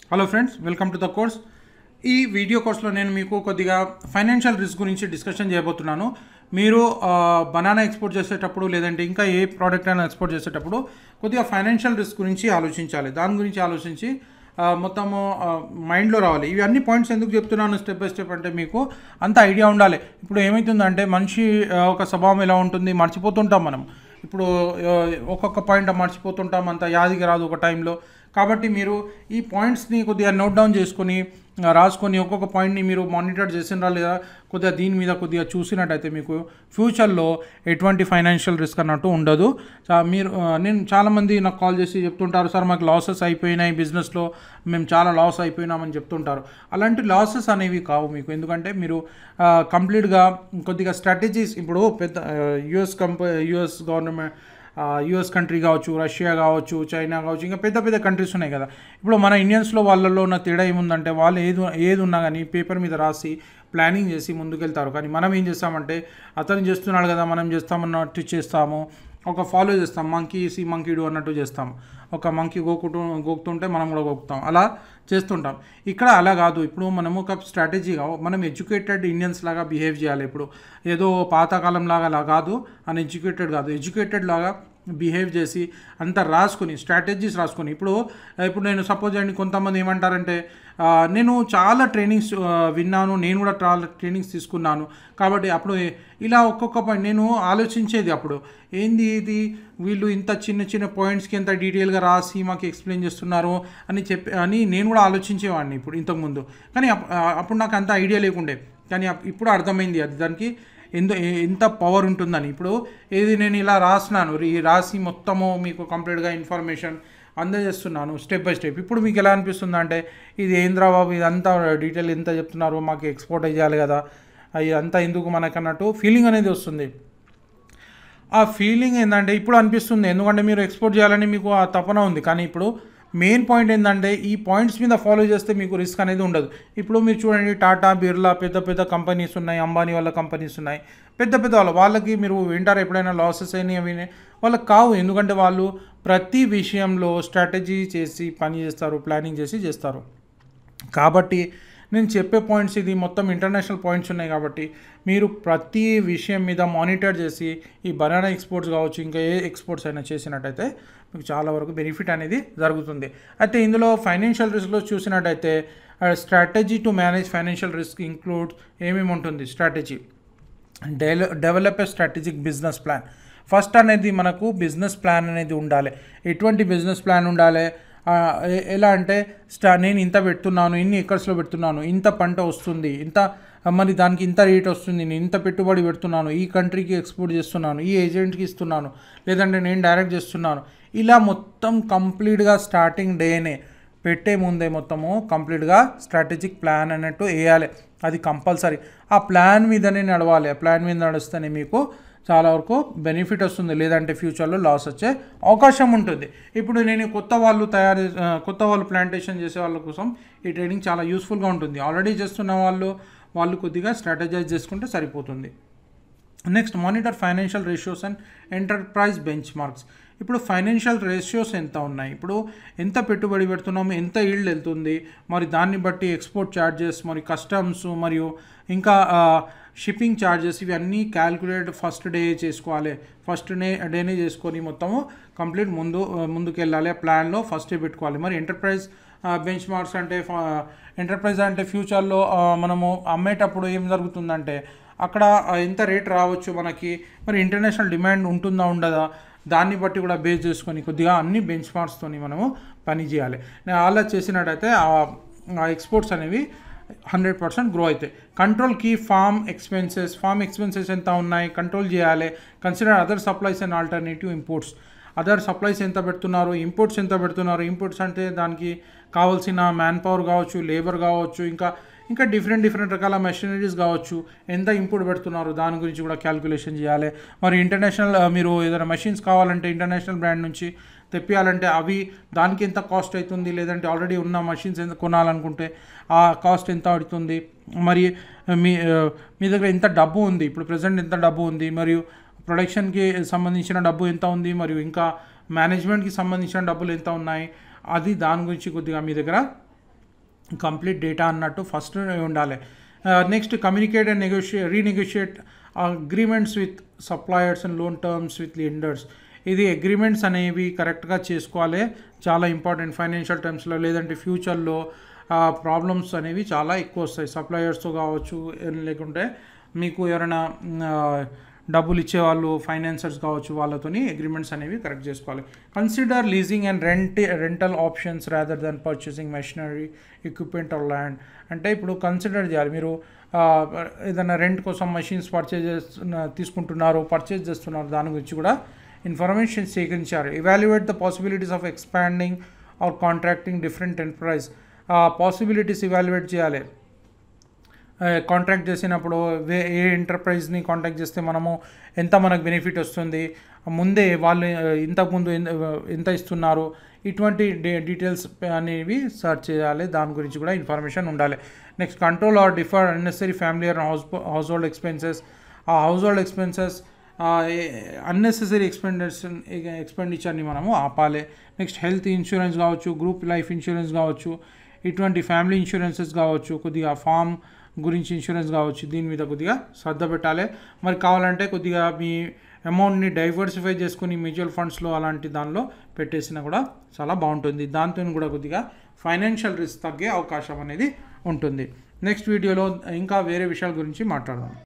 Hello friends welcome to the course ఈ video కోర్స్లో నేను మీకు కొద్దిగా ఫైనాన్షియల్ రిస్క్ గురించి డిస్కషన్ చేయబోతున్నాను మీరు బనానా ఎక్స్పోర్ట్ చేసేటప్పుడు లేదంటే ఇంకా ఏ ప్రోడక్ట్ అయినా ఎక్స్పోర్ట్ చేసేటప్పుడు కొద్దిగా ఫైనాన్షియల్ రిస్క్ గురించి ఆలోచించాలి దాని గురించి ఆలోచించి ఆ, మొత్తము మైండ్లో రావాలి ఇవి అన్ని పాయింట్స్ ఎందుకు చెప్తున్నాను స్టెప్ బై స్టెప్ అంటే మీకు అంత ఐడియా ఉండాలి ఇప్పుడు ఏమవుతుందంటే మనిషి ఆ, ఒక స్వభావం ఎలా ఉంటుంది మర్చిపోతుంటాం మనం ఇప్పుడు ఆ, ఒక్కొక్క పాయింట్ మర్చిపోతుంటాం అంత యాదికి రాదు ఒక టైంలో కాబట్టి మీరు ఈ పాయింట్స్ని కొద్దిగా నోట్ డౌన్ చేసుకొని ఆ, రాసుకొని ఒక్కొక్క పాయింట్ని మీరు మానిటర్ చేసినరా లేదా కొద్దిగా దీని మీద కొద్దిగా చూసినట్టయితే మీకు ఫ్యూచర్లో ఎటువంటి ఫైనాన్షియల్ రిస్క్ అన్నట్టు ఉండదు చా- మీరు ఆ, నేను చాలామంది నాకు కాల్ చేసి చెప్తుంటారు సార్ మాకు లాసెస్ అయిపోయినాయి బిజినెస్లో మేము చాలా లాస్ అయిపోయినామని చెప్తుంటారు అలాంటి లాసెస్ అనేవి కావు మీకు ఎందుకంటే మీరు కంప్లీట్గా కొద్దిగా స్ట్రాటజీస్ ఇప్పుడు పెద్ద యుఎస్ కంప యుఎస్ గవర్నమెంట్ యుఎస్ కంట్రీ కావచ్చు రష్యా కావచ్చు చైనా కావచ్చు ఇంకా పెద్ద పెద్ద కంట్రీస్ ఉన్నాయి కదా ఇప్పుడు మన ఇండియన్స్లో వాళ్ళల్లో ఉన్న తేడా ఏముందంటే వాళ్ళు ఏది ఏది ఉన్నా కానీ పేపర్ మీద రాసి ప్లానింగ్ చేసి ముందుకెళ్తారు కానీ మనం ఏం చేస్తామంటే అతను చేస్తున్నాడు కదా మనం చేస్తామన్నట్టు చేస్తాము ఒక ఫాలో చేస్తాం మంకీ సి మంకీడు అన్నట్టు చేస్తాం ఒక మంకీ గోకుతూ గోకుతుంటే మనం కూడా గోకుతాం అలా చేస్తుంటాం ఇక్కడ అలా కాదు ఇప్పుడు మనము ఒక స్ట్రాటజీగా మనం ఎడ్యుకేటెడ్ ఇండియన్స్ లాగా బిహేవ్ చేయాలి ఇప్పుడు ఏదో పాతకాలం లాగా అలా కాదు అన్ ఎడ్యుకేటెడ్ కాదు ఎడ్యుకేటెడ్ లాగా బిహేవ్ చేసి అంతా రాసుకొని స్ట్రాటజీస్ రాసుకొని ఇప్పుడు ఇప్పుడు నేను సపోజ్ అండి కొంతమంది ఏమంటారంటే ఆ, నేను చాలా ట్రైనింగ్స్ ఆ, విన్నాను నేను కూడా చాలా ట్రైనింగ్స్ తీసుకున్నాను కాబట్టి అప్పుడు ఇలా ఒక్కొక్క పాయింట్ నేను ఆలోచించేది అప్పుడు ఏంది ఇది వీళ్ళు ఇంత చిన్న చిన్న పాయింట్స్కి ఎంత డీటెయిల్గా రాసి మాకు ఎక్స్ప్లెయిన్ చేస్తున్నారు అని చెప్పి అని నేను కూడా ఆలోచించేవాడిని ఇప్పుడు ఇంతకుముందు కానీ అప్- ఆ, అప్పుడు నాకు అంత ఐడియా లేకుండే కానీ అప్- ఇప్పుడు అర్థమైంది అది దానికి ఎందు ఏ- ఎంత పవర్ ఉంటుందని ఇప్పుడు ఏది నేను ఇలా రాసినాను ఈ రాసి మొత్తము మీకు కంప్లీట్గా ఇన్ఫర్మేషన్ అందజేస్తున్నాను స్టెప్ బై స్టెప్ ఇప్పుడు మీకు ఎలా అనిపిస్తుంది అంటే ఇది ఏంద్రా బాబు ఇదంతా డీటెయిల్ ఎంత చెప్తున్నారు మాకు ఎక్స్పోర్ట్ అయ్యాలి కదా ఇదంతా ఎందుకు మనకన్నట్టు ఫీలింగ్ అనేది వస్తుంది ఆ ఫీలింగ్ ఏంటంటే ఇప్పుడు అనిపిస్తుంది ఎందుకంటే మీరు ఎక్స్పోర్ట్ చేయాలని మీకు ఆ తపన ఉంది కానీ ఇప్పుడు మెయిన్ పాయింట్ ఏంటంటే ఈ పాయింట్స్ మీద ఫాలో చేస్తే మీకు రిస్క్ అనేది ఉండదు ఇప్పుడు మీరు చూడండి టాటా బిర్లా పెద్ద పెద్ద కంపెనీస్ ఉన్నాయి అంబానీ వాళ్ళ కంపెనీస్ ఉన్నాయి పెద్ద పెద్ద వాళ్ళ వాళ్ళకి మీరు వింటారు ఎప్పుడైనా లాసెస్ అయినాయి అవి అయినాయి. వాళ్ళకి కావు ఎందుకంటే వాళ్ళు ప్రతి విషయంలో స్ట్రాటజీ చేసి పని చేస్తారు ప్లానింగ్ చేసి చేస్తారు కాబట్టి నేను చెప్పే పాయింట్స్ ఇది మొత్తం ఇంటర్నేషనల్ పాయింట్స్ ఉన్నాయి కాబట్టి మీరు ప్రతి విషయం మీద మానిటర్ చేసి ఈ బనానా ఎక్స్పోర్ట్స్ కావచ్చు ఇంకా ఏ ఎక్స్పోర్ట్స్ అయినా చేసినట్టయితే మీకు చాలా వరకు బెనిఫిట్ అనేది జరుగుతుంది అయితే ఇందులో ఫైనాన్షియల్ రిస్క్లో చూసినట్టయితే strategy to manage financial risk include ఏమేమి ఉంటుంది strategy develop a strategic business plan first అనేది మనకు బిజినెస్ ప్లాన్ అనేది ఉండాలి ఎటువంటి బిజినెస్ ప్లాన్ ఉండాలి ఆ, ఎ- ఎలా అంటే స్టా నేను ఇంత పెడుతున్నాను ఇన్ని ఎకర్స్లో పెడుతున్నాను ఇంత పంట వస్తుంది ఇంత మరి దానికి ఇంత రేట్ వస్తుంది నేను ఇంత పెట్టుబడి పెడుతున్నాను ఈ కంట్రీకి ఎక్స్పోర్ట్ చేస్తున్నాను ఈ ఏజెంట్కి ఇస్తున్నాను లేదంటే నేను డైరెక్ట్ చేస్తున్నాను ఇలా మొత్తం కంప్లీట్గా స్టార్టింగ్ డేనే పెట్టే ముందే మొత్తము కంప్లీట్గా స్ట్రాటజిక్ ప్లాన్ అన్నట్టు వేయాలి అది కంపల్సరీ ఆ ప్లాన్ మీదనే నడవాలి ఆ ప్లాన్ మీద నడుస్తేనే మీకు చాలా వరకు బెనిఫిట్ వస్తుంది లేదంటే ఫ్యూచర్లో లాస్ వచ్చే అవకాశం ఉంటుంది ఇప్పుడు నేను కొత్త వాళ్ళు తయారు ఆ, కొత్త వాళ్ళు ప్లాంటేషన్ చేసే వాళ్ళ కోసం ఈ ట్రైనింగ్ చాలా యూస్ఫుల్గా ఉంటుంది ఆల్రెడీ చేస్తున్న వాళ్ళు వాళ్ళు కొద్దిగా స్ట్రాటజైజ్ చేసుకుంటే సరిపోతుంది next monitor financial ratios and enterprise benchmarks ఇప్పుడు ఫైనాన్షియల్ రేషియోస్ ఎంత ఉన్నాయి ఇప్పుడు ఎంత పెట్టుబడి పెడుతున్నాము ఎంత ఈల్డ్ వెళ్తుంది మరి దాన్ని బట్టి ఎక్స్పోర్ట్ ఛార్జెస్ మరి కస్టమ్స్ మరియు ఇంకా షిప్పింగ్ ఛార్జెస్ ఇవన్నీ క్యాల్కులేట్ ఫస్ట్ డే చేసుకోవాలి ఫస్ట్ డే డేనే చేసుకొని మొత్తము కంప్లీట్ ముందు ముందుకు వెళ్ళాలి ఆ ప్లాన్లో ఫస్ట్ డే పెట్టుకోవాలి మరి ఎంటర్ప్రైజ్ బెంచ్ మార్క్స్ అంటే ఎంటర్ప్రైజ్ అంటే ఫ్యూచర్లో మనము అమ్మేటప్పుడు ఏం జరుగుతుందంటే అక్కడ ఆ, ఎంత రేట్ రావచ్చు మనకి మరి ఇంటర్నేషనల్ డిమాండ్ ఉంటుందా ఉండదా దాన్ని బట్టి కూడా బేస్ చేసుకొని కొద్దిగా అన్ని బెంచ్ మార్క్స్తోని మనము పని చేయాలి నేను అలా చేసినట్టయితే ఆ ఎక్స్పోర్ట్స్ అనేవి హండ్రెడ్ పర్సెంట్ గ్రో అవుతాయి control key farm expenses farm expenses ఎంత ఉన్నాయి కంట్రోల్ చేయాలి consider other supplies and alternative imports other supplies ఎంత పెడుతున్నారు ఇంపోర్ట్స్ ఎంత పెడుతున్నారు ఇంపోర్ట్స్ అంటే దానికి కావాల్సిన మ్యాన్ పవర్ కావచ్చు లేబర్ కావచ్చు ఇంకా ఇంకా డిఫరెంట్ డిఫరెంట్ రకాల మెషినరీస్ కావచ్చు ఎంత ఇంపోర్ట్ పెడుతున్నారు దాని గురించి కూడా క్యాల్కులేషన్ చేయాలి మరి ఇంటర్నేషనల్ ఆ, మీరు ఏదైనా మెషిన్స్ కావాలంటే ఇంటర్నేషనల్ బ్రాండ్ నుంచి తెప్పియాలంటే అవి దానికి ఎంత కాస్ట్ అవుతుంది లేదంటే ఆల్రెడీ ఉన్న మషిన్స్ ఎంత కొనాలనుకుంటే ఆ కాస్ట్ ఎంత అవుతుంది మరి మీ ఆ, మీ దగ్గర ఎంత డబ్బు ఉంది ఇప్పుడు ప్రజెంట్ ఎంత డబ్బు ఉంది మరియు ప్రొడక్షన్కి సంబంధించిన డబ్బు ఎంత ఉంది మరియు ఇంకా మేనేజ్మెంట్కి సంబంధించిన డబ్బులు ఎంత ఉన్నాయి అది దాని గురించి కొద్దిగా మీ దగ్గర కంప్లీట్ డేటా అన్నట్టు ఫస్ట్ ఉండాలి next communicate and negotiate renegotiate agreements with suppliers and loan terms with lenders ఇది అగ్రిమెంట్స్ అనేవి కరెక్ట్గా చేసుకోవాలి చాలా ఇంపార్టెంట్ ఫైనాన్షియల్ టర్మ్స్లో లేదంటే ఫ్యూచర్లో ప్రాబ్లమ్స్ అనేవి చాలా ఎక్కువ వస్తాయి సప్లయర్స్తో కావచ్చు లేకుంటే మీకు ఎవరైనా డబ్బులు ఇచ్చేవాళ్ళు ఫైనాన్సర్స్ కావచ్చు వాళ్ళతోని అగ్రిమెంట్స్ అనేవి కరెక్ట్ చేసుకోవాలి consider leasing and rent rental options rather than purchasing machinery equipment or land అంటే ఇప్పుడు కన్సిడర్ చేయాలి మీరు ఏదైనా రెంట్ కోసం మషిన్స్ పర్చేజ్ చేస్తున్న తీసుకుంటున్నారు పర్చేజ్ చేస్తున్నారు దాని గురించి కూడా ఇన్ఫర్మేషన్ సేకరించారు evaluate the possibilities of expanding or contracting different enterprise possibilities evaluate చేయాలి కాంట్రాక్ట్ చేసినప్పుడు వే ఏ ఎంటర్ప్రైజ్ని కాంటాక్ట్ చేస్తే మనము ఎంత మనకు బెనిఫిట్ వస్తుంది ముందే వాళ్ళు ఇంతకుముందు ఎంత ఇస్తున్నారు ఇటువంటి డీటెయిల్స్ అనేవి సర్చ్ చేయాలి దాని గురించి కూడా ఇన్ఫర్మేషన్ ఉండాలి next control or defer unnecessary family or house household expenses ఆ household expenses unnecessary expenditure ఎక్స్పెండిచర్ని మనము ఆపాలి నెక్స్ట్ హెల్త్ ఇన్సూరెన్స్ కావచ్చు గ్రూప్ లైఫ్ ఇన్సూరెన్స్ కావచ్చు ఇటువంటి ఫ్యామిలీ ఇన్సూరెన్సెస్ కావచ్చు కొద్దిగా ఫామ్ గురించి ఇన్సూరెన్స్ కావచ్చు దీని మీద కొద్దిగా శ్రద్ధ పెట్టాలి మరి కావాలంటే కొద్దిగా మీ అమౌంట్ని డైవర్సిఫై చేసుకుని మ్యూచువల్ ఫండ్స్లో అలాంటి దానిలో పెట్టేసినా కూడా చాలా బాగుంటుంది దాంతో కూడా కొద్దిగా ఫైనాన్షియల్ రిస్క్ తగ్గే అవకాశం అనేది ఉంటుంది నెక్స్ట్ వీడియోలో ఇంకా వేరే విషయాల గురించి మాట్లాడదాం